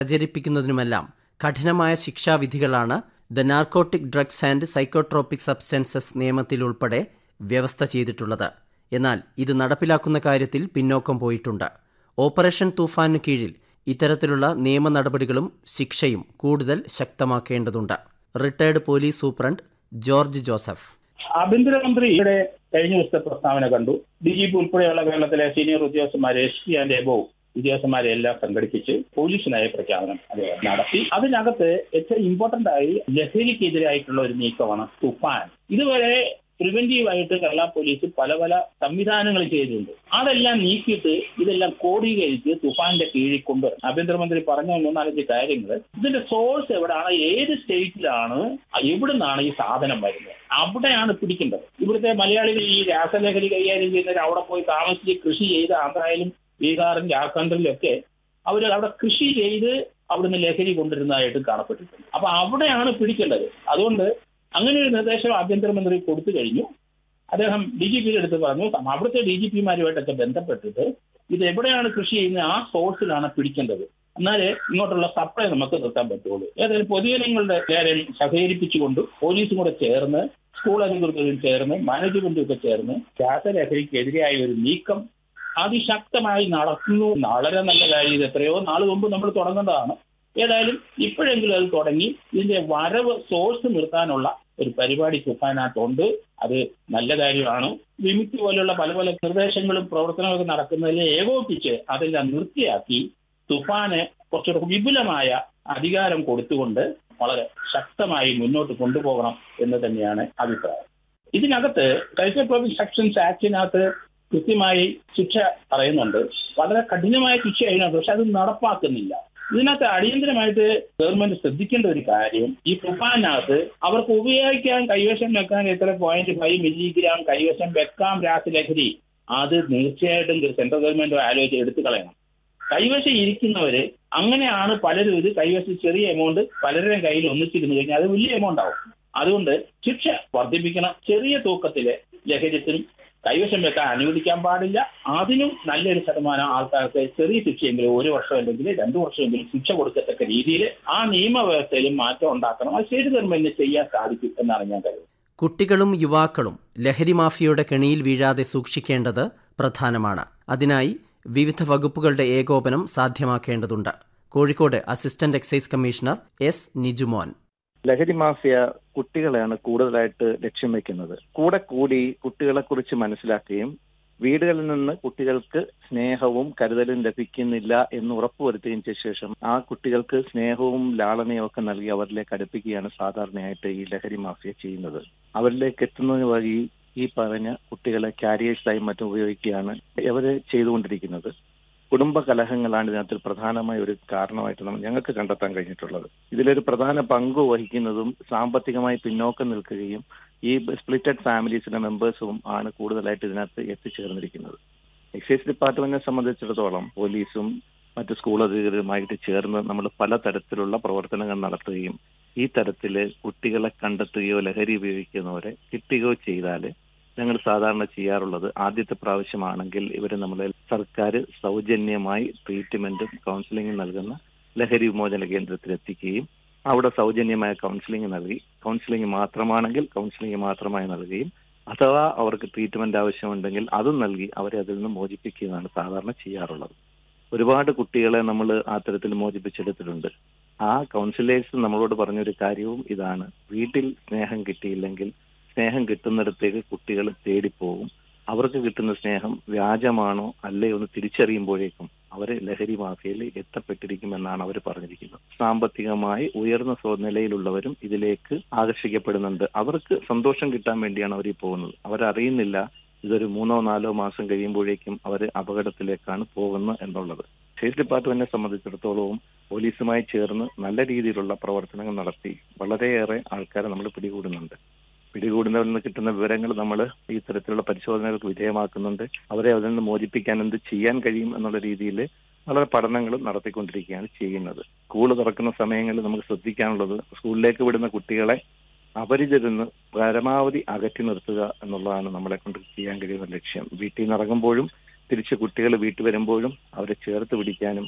പ്രചരിപ്പിക്കുന്നതിനുമെല്ലാം കഠിനമായ ശിക്ഷാവിധികളാണ് the narcotic drugs and psychotropic substances നിയമത്തിലുൾപ്പെടെ വ്യവസ്ഥ ചെയ്തിട്ടുള്ളത് എന്നാൽ ഇത് നടപ്പിലാക്കുന്ന കാര്യത്തിൽ പിന്നോക്കം പോയിട്ടുണ്ട് ഓപ്പറേഷൻ തൂഫാന് കീഴിൽ ഇത്തരത്തിലുള്ള നിയമ നടപടികളും ശിക്ഷയും കൂടുതൽ ശക്തമാക്കേണ്ടതുണ്ട് retired police superintendent George Joseph ആഭ്യന്തരമന്ത്രിയുടെ കഴിഞ്ഞ ദിവസത്തെ പ്രസ്താവന കണ്ടു ഡി ജി പി ഉൾപ്പെടെയുള്ള കേരളത്തിലെ സീനിയർ ഉദ്യോഗസ്ഥന്മാരെ എസ് പി ആൻഡ് എബോ ഉദ്യോഗസ്ഥന്മാരെ എല്ലാം സംഘടിപ്പിച്ച് പോലീസ് നയ പ്രഖ്യാപനം അദ്ദേഹം നടത്തി അതിനകത്ത് ഏറ്റവും ഇമ്പോർട്ടന്റ് ആയി ലഹരിക്കെതിരായിട്ടുള്ള ഒരു നീക്കമാണ് തുഫാൻ ഇതുവരെ പ്രിവെന്റീവ് ആയിട്ട് കേരള പോലീസ് പല പല സംവിധാനങ്ങൾ ചെയ്തിട്ടുണ്ട് അതെല്ലാം നീക്കിയിട്ട് ഇതെല്ലാം കോടീകരിച്ച് തുഫാന്റെ കീഴിൽ കൊണ്ട് ആഭ്യന്തരമന്ത്രി പറഞ്ഞ മൂന്നാലഞ്ച് കാര്യങ്ങൾ ഇതിന്റെ സോഴ്സ് എവിടെയാണ് ഏത് സ്റ്റേറ്റിലാണ് എവിടുന്നാണ് ഈ സാധനം വരുന്നത് അവിടെയാണ് പിടിക്കേണ്ടത് ഇവിടുത്തെ മലയാളികൾ ഈ രാസലഹരി കൈകാര്യം ചെയ്യുന്നവർ അവിടെ പോയി താമസിച്ച് കൃഷി ചെയ്ത് ആന്ധ്രയിലും ബീഹാറും ജാർഖണ്ഡിലും ഒക്കെ അവർ അവിടെ കൃഷി ചെയ്ത് അവിടുന്ന് ലഹരി കൊണ്ടിരുന്നതായിട്ട് കാണപ്പെട്ടിട്ടുണ്ട് അപ്പൊ അവിടെയാണ് പിടിക്കേണ്ടത് അതുകൊണ്ട് അങ്ങനെ ഒരു നിർദ്ദേശം ആഭ്യന്തരമന്ത്രി കൊടുത്തു കഴിഞ്ഞു അദ്ദേഹം ഡി ജി പിയുടെ അടുത്ത് പറഞ്ഞു അവിടുത്തെ ഡി ജി പിമാരുമായിട്ടൊക്കെ ബന്ധപ്പെട്ടിട്ട് ഇത് എവിടെയാണ് കൃഷി ചെയ്യുന്നത് ആ സോഴ്സിലാണ് പിടിക്കേണ്ടത് എന്നാലേ ഇങ്ങോട്ടുള്ള സപ്ലൈ നമുക്ക് നിർത്താൻ പറ്റുള്ളൂ ഏതായാലും പൊതുജനങ്ങളുടെ കാര്യം സഹകരിപ്പിച്ചുകൊണ്ട് പോലീസും കൂടെ ചേർന്ന് സ്കൂൾ അധികൃതരും ചേർന്ന് മാനേജ്മെന്റും ഒക്കെ ചേർന്ന് രാസലഹരിക്കെതിരായ ഒരു നീക്കം അതിശക്തമായി നടത്തുന്നു വളരെ നല്ല കാര്യം ഇത് എത്രയോ നാൾ മുമ്പ് നമ്മൾ തുടങ്ങേണ്ടതാണ് ഏതായാലും ഇപ്പോഴെങ്കിലും അത് തുടങ്ങി ഇതിന്റെ വരവ് സോഴ്സ് നിർത്താനുള്ള ഒരു പരിപാടി തുഫാനകത്തുണ്ട് അത് നല്ല കാര്യമാണ് വിമുക്തി പോലുള്ള പല പല നിർദ്ദേശങ്ങളും പ്രവർത്തനങ്ങളൊക്കെ നടക്കുന്നതിൽ ഏകോപിപ്പിച്ച് അതെല്ലാം നിർത്തിയാക്കി തുഫാന് കുറച്ചുകൂടെ വിപുലമായ അധികാരം കൊടുത്തുകൊണ്ട് വളരെ ശക്തമായി മുന്നോട്ട് കൊണ്ടുപോകണം എന്ന് തന്നെയാണ് അഭിപ്രായം ഇതിനകത്ത് സൈക്കോട്രോപിക് സെക്ഷൻസ് ആക്ടിനകത്ത് കൃത്യമായി ശിക്ഷ പറയുന്നുണ്ട് വളരെ കഠിനമായ ശിക്ഷ അതിനകത്ത് പക്ഷെ അത് നടപ്പാക്കുന്നില്ല ഇതിനകത്ത് അടിയന്തരമായിട്ട് ഗവൺമെന്റ് ശ്രദ്ധിക്കേണ്ട ഒരു കാര്യം ഈ തുഫാനകത്ത് അവർക്ക് ഉപയോഗിക്കാൻ കൈവശം വെക്കാൻ എത്ര പോയിന്റ് ഫൈവ് മില്ലിഗ്രാം കൈവശം വെക്കാം രാസലഹരി അത് തീർച്ചയായിട്ടും സെൻട്രൽ ഗവൺമെന്റ് ആലോചിച്ച് എടുത്തു കളയണം കൈവശം ഇരിക്കുന്നവര് അങ്ങനെയാണ് പലരും ഇത് കൈവശം ചെറിയ എമൗണ്ട് പലരുടെയും കയ്യിൽ ഒന്നിച്ചിരുന്നു കഴിഞ്ഞാൽ അത് വലിയ എമൗണ്ട് ആവും അതുകൊണ്ട് ശിക്ഷ വർദ്ധിപ്പിക്കണം ചെറിയ തൂക്കത്തില് ലഹരിത്തിനും കൈവശം വെക്കാൻ അനുവദിക്കാൻ പാടില്ല അതിനും നല്ലൊരു ശതമാനം ആൾക്കാർക്ക് ചെറിയ ശിക്ഷയെങ്കിലും ഒരു വർഷം അല്ലെങ്കിൽ രണ്ടു വർഷമെങ്കിലും ശിക്ഷ കൊടുക്കത്തക്ക രീതിയിൽ ആ നിയമവ്യവസ്ഥയിലും മാറ്റം ഉണ്ടാക്കണം അത് സ്റ്റേറ്റ് ഗവൺമെന്റിന് ചെയ്യാൻ സാധിക്കും എന്നാണ് ഞാൻ കരുതുന്നത് കുട്ടികളും യുവാക്കളും ലഹരി മാഫിയയുടെ കെണിയിൽ വീഴാതെ സൂക്ഷിക്കേണ്ടത് പ്രധാനമാണ് അതിനായി വിവിധ വകുപ്പുകളുടെ ഏകോപനം സാധ്യമാക്കേണ്ടതുണ്ട് Kozhikode assistant excise commissioner S Nijumon ലഹരി മാഫിയ കുട്ടികളെയാണ് കൂടുതലായിട്ട് ലക്ഷ്യം വെക്കുന്നത് കൂടെ കൂടി കുട്ടികളെ കുറിച്ച് മനസ്സിലാക്കുകയും വീടുകളിൽ നിന്ന് കുട്ടികൾക്ക് സ്നേഹവും കരുതലും ലഭിക്കുന്നില്ല എന്ന് ഉറപ്പുവരുത്തുകയും ചെയ്ത ശേഷം ആ കുട്ടികൾക്ക് സ്നേഹവും ലാളനയും ഒക്കെ നൽകി അവരിലേക്ക് അടുപ്പിക്കുകയാണ് സാധാരണയായിട്ട് ഈ ലഹരി മാഫിയ ചെയ്യുന്നത് അവരിലേക്ക് എത്തുന്നതിന് വഴി ഈ പറഞ്ഞ കുട്ടികളെ കാരിയേഴ്സായി മറ്റും ഉപയോഗിക്കുകയാണ് അവര് ചെയ്തുകൊണ്ടിരിക്കുന്നത് കുടുംബ കലഹങ്ങളാണ് ഇതിനകത്ത് പ്രധാനമായ ഒരു കാരണമായിട്ട് നമ്മൾ ഞങ്ങൾക്ക് കണ്ടെത്താൻ കഴിഞ്ഞിട്ടുള്ളത് ഇതിലൊരു പ്രധാന പങ്ക് വഹിക്കുന്നതും സാമ്പത്തികമായി പിന്നോക്കം നിൽക്കുകയും ഈ സ്പ്ലിറ്റഡ് ഫാമിലീസിന്റെ മെമ്പേഴ്സും ആണ് കൂടുതലായിട്ട് ഇതിനകത്ത് എത്തിച്ചേർന്നിരിക്കുന്നത് എക്സൈസ് ഡിപ്പാർട്ട്മെന്റിനെ സംബന്ധിച്ചിടത്തോളം പോലീസും മറ്റ് സ്കൂൾ അധികൃതരുമായിട്ട് ചേർന്ന് നമ്മൾ പലതരത്തിലുള്ള പ്രവർത്തനങ്ങൾ നടത്തുകയും ഈ തരത്തില് കുട്ടികളെ കണ്ടെത്തുകയോ ലഹരി ഉപയോഗിക്കുന്നവരെ കിട്ടുകയോ ചെയ്താൽ ഞങ്ങൾ സാധാരണ ചെയ്യാറുള്ളത് ആദ്യത്തെ പ്രാവശ്യമാണെങ്കിൽ ഇവരെ നമ്മളെ സർക്കാർ സൗജന്യമായി ട്രീറ്റ്മെന്റും കൗൺസിലിംഗും നൽകുന്ന ലഹരി വിമോചന കേന്ദ്രത്തിൽ എത്തിക്കുകയും അവിടെ സൗജന്യമായ കൗൺസിലിംഗ് നൽകി കൗൺസിലിംഗ് മാത്രമാണെങ്കിൽ കൗൺസിലിംഗ് മാത്രമായി നൽകുകയും അഥവാ അവർക്ക് ട്രീറ്റ്മെന്റ് ആവശ്യമുണ്ടെങ്കിൽ അതും നൽകി അവരെ അതിൽ നിന്ന് മോചിപ്പിക്കുകയാണ് സാധാരണ ചെയ്യാറുള്ളത് ഒരുപാട് കുട്ടികളെ നമ്മൾ ആ തരത്തിൽ മോചിപ്പിച്ചെടുത്തിട്ടുണ്ട് ആ കൗൺസിലേഴ്സ് നമ്മളോട് പറഞ്ഞൊരു കാര്യവും ഇതാണ് വീട്ടിൽ സ്നേഹം കിട്ടിയില്ലെങ്കിൽ സ്നേഹം കിട്ടുന്നിടത്തേക്ക് കുട്ടികൾ തേടിപ്പോകും അവർക്ക് കിട്ടുന്ന സ്നേഹം വ്യാജമാണോ അല്ലയോ എന്ന് തിരിച്ചറിയുമ്പോഴേക്കും അവര് ലഹരി മാഫിയയിൽ എത്തപ്പെട്ടിരിക്കുമെന്നാണ് അവർ പറഞ്ഞിരിക്കുന്നത് സാമ്പത്തികമായി ഉയർന്ന നിലയിലുള്ളവരും ഇതിലേക്ക് ആകർഷിക്കപ്പെടുന്നുണ്ട് അവർക്ക് സന്തോഷം കിട്ടാൻ വേണ്ടിയാണ് അവർ ഈ പോകുന്നത് അവരറിയുന്നില്ല ഇതൊരു മൂന്നോ നാലോ മാസം കഴിയുമ്പോഴേക്കും അവർ അപകടത്തിലേക്കാണ് പോകുന്നത് എന്നുള്ളത് സ്റ്റേറ്റ് ഡിപ്പാർട്ട്മെന്റിനെ സംബന്ധിച്ചിടത്തോളവും പോലീസുമായി ചേർന്ന് നല്ല രീതിയിലുള്ള പ്രവർത്തനങ്ങൾ നടത്തി വളരെയേറെ ആൾക്കാരെ നമ്മൾ പിടികൂടുന്നുണ്ട് പിടികൂടുന്നവരിൽ നിന്ന് കിട്ടുന്ന വിവരങ്ങൾ നമ്മൾ ഈ തരത്തിലുള്ള പരിശോധനകൾക്ക് വിധേയമാക്കുന്നുണ്ട് അവരെ അതിൽ നിന്ന് മോചിപ്പിക്കാൻ എന്ത് ചെയ്യാൻ കഴിയും എന്നുള്ള രീതിയിൽ വളരെ പഠനങ്ങളും നടത്തിക്കൊണ്ടിരിക്കുകയാണ് ചെയ്യുന്നത് സ്കൂൾ തുറക്കുന്ന സമയങ്ങളിൽ നമുക്ക് ശ്രദ്ധിക്കാനുള്ളത് സ്കൂളിലേക്ക് വിടുന്ന കുട്ടികളെ അപരിചിതരിൽ നിന്ന് പരമാവധി അകറ്റി നിർത്തുക എന്നുള്ളതാണ് നമ്മളെ കൊണ്ട് ചെയ്യാൻ കഴിയുന്ന ലക്ഷ്യം വീട്ടിൽ നിന്ന് ഇറങ്ങുമ്പോഴും തിരിച്ച് കുട്ടികൾ വീട്ടിൽ വരുമ്പോഴും അവരെ ചേർത്ത് പിടിക്കാനും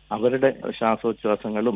അവരുടെ ശ്വാസോച്ഛ്വാസങ്ങളും